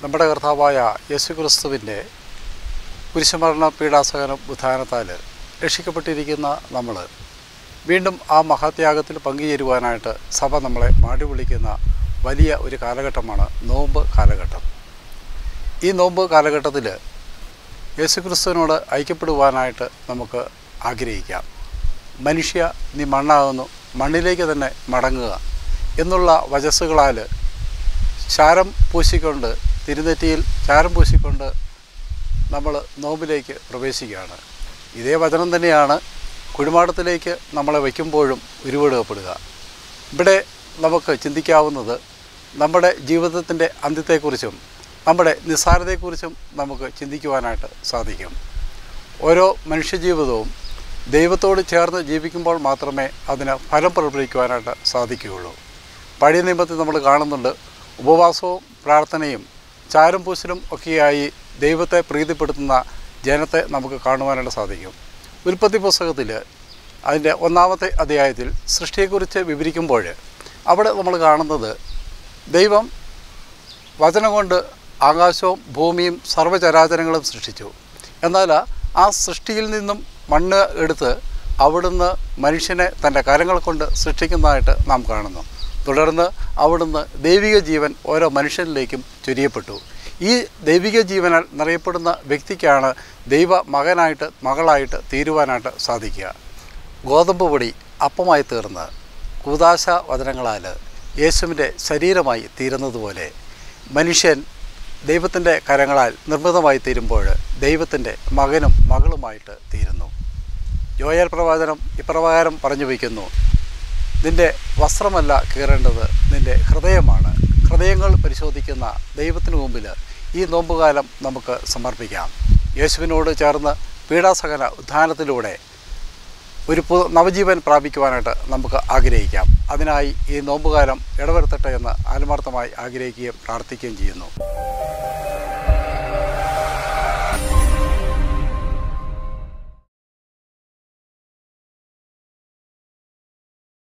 നമ്മുടെ കർത്താവായ യേശുക്രിസ്തുവിൻ്റെ കുരിശുമരണ പീഡാസഹനം ഉദ്ധാനത്താൽ രക്ഷിക്കപ്പെട്ടിരിക്കുന്ന നമ്മൾ വീണ്ടും ആ മഹാത്യാഗത്തിൽ പങ്കുചേരുവാനായിട്ട് സഭ നമ്മളെ മാടി വിളിക്കുന്ന വലിയ ഒരു കാലഘട്ടമാണ് നോമ്പ് കാലഘട്ടം ഈ നോമ്പ് കാലഘട്ടത്തിൽ യേശുക്രിസ്തുവിനോട് ഐക്യപ്പെടുവാനായിട്ട് നമുക്ക് ആഗ്രഹിക്കാം മനുഷ്യ നീ മണ്ണാകുന്നു മണ്ണിലേക്ക് തന്നെ മടങ്ങുക എന്നുള്ള വചസ്സുകളാൽ ചാരം പൂശിക്കൊണ്ട് തിരുനെറ്റിയിൽ ചാരം പൂശിക്കൊണ്ട് നമ്മൾ നോമ്പിലേക്ക് പ്രവേശിക്കുകയാണ് ഇതേ വചനം തന്നെയാണ് കുഴിമാടത്തിലേക്ക് നമ്മളെ വയ്ക്കുമ്പോഴും ഉരുവെടുക്കപ്പെടുക ഇവിടെ നമുക്ക് ചിന്തിക്കാവുന്നത് നമ്മുടെ ജീവിതത്തിൻ്റെ അന്ത്യത്തെക്കുറിച്ചും നമ്മുടെ നിസ്സാരതയെക്കുറിച്ചും നമുക്ക് ചിന്തിക്കുവാനായിട്ട് സാധിക്കും ഓരോ മനുഷ്യജീവിതവും ദൈവത്തോട് ചേർന്ന് ജീവിക്കുമ്പോൾ മാത്രമേ അതിന് ഫലം പ്രകടിപ്പിക്കുവാനായിട്ട് സാധിക്കുകയുള്ളൂ പഴയ നിയമത്തിൽ നമ്മൾ കാണുന്നുണ്ട് ഉപവാസവും പ്രാർത്ഥനയും ചാരം പൂശലും ഒക്കെയായി ദൈവത്തെ പ്രീതിപ്പെടുത്തുന്ന ജനത്തെ നമുക്ക് കാണുവാനായിട്ട് സാധിക്കും ഉൽപ്പത്തി പുസ്തകത്തിൽ അതിൻ്റെ ഒന്നാമത്തെ അധ്യായത്തിൽ സൃഷ്ടിയെക്കുറിച്ച് വിവരിക്കുമ്പോൾ അവിടെ നമ്മൾ കാണുന്നത് ദൈവം വചനം കൊണ്ട് ആകാശവും ഭൂമിയും സർവ്വചരാചരങ്ങളും സൃഷ്ടിച്ചു എന്നാൽ ആ സൃഷ്ടിയിൽ നിന്നും മണ്ണ് എടുത്ത് അവിടുന്ന് മനുഷ്യനെ തൻ്റെ കരങ്ങൾ കൊണ്ട് സൃഷ്ടിക്കുന്നതായിട്ട് നാം കാണുന്നു തുടർന്ന് അവിടുന്ന് ദൈവിക ജീവൻ ഓരോ മനുഷ്യനിലേക്കും ചൊരിയപ്പെട്ടു ഈ ദൈവിക ജീവനാൽ നിറയപ്പെടുന്ന വ്യക്തിക്കാണ് ദൈവ മകനായിട്ട് മകളായിട്ട് തീരുവാനായിട്ട് സാധിക്കുക ഗോതമ്പ് പൊടി അപ്പമായി തീർന്ന് കൂതാശ വചനങ്ങളാൽ യേശുവിൻ്റെ ശരീരമായി തീരുന്നതുപോലെ മനുഷ്യൻ ദൈവത്തിൻ്റെ കരങ്ങളാൽ നിർമ്മിതമായി തീരുമ്പോൾ ദൈവത്തിൻ്റെ മകനും മകളുമായിട്ട് തീരുന്നു യോയൽ പ്രവാചനം ഇപ്രകാരം പറഞ്ഞു വയ്ക്കുന്നു നിൻ്റെ വസ്ത്രമല്ല കീറേണ്ടത് നിൻ്റെ ഹൃദയമാണ് ഹൃദയങ്ങൾ പരിശോധിക്കുന്ന ദൈവത്തിന് മുമ്പിൽ ഈ നോമ്പുകാലം നമുക്ക് സമർപ്പിക്കാം യേശുവിനോട് ചേർന്ന് പീഡാസഹന ഉദ്ധാനത്തിലൂടെ ഒരു പു നവജീവൻ പ്രാപിക്കുവാനായിട്ട് നമുക്ക് ആഗ്രഹിക്കാം അതിനായി ഈ നോമ്പുകാലം ഇടവരുത്തട്ടെ എന്ന് ആത്മാർത്ഥമായി ആഗ്രഹിക്കുകയും പ്രാർത്ഥിക്കുകയും ചെയ്യുന്നു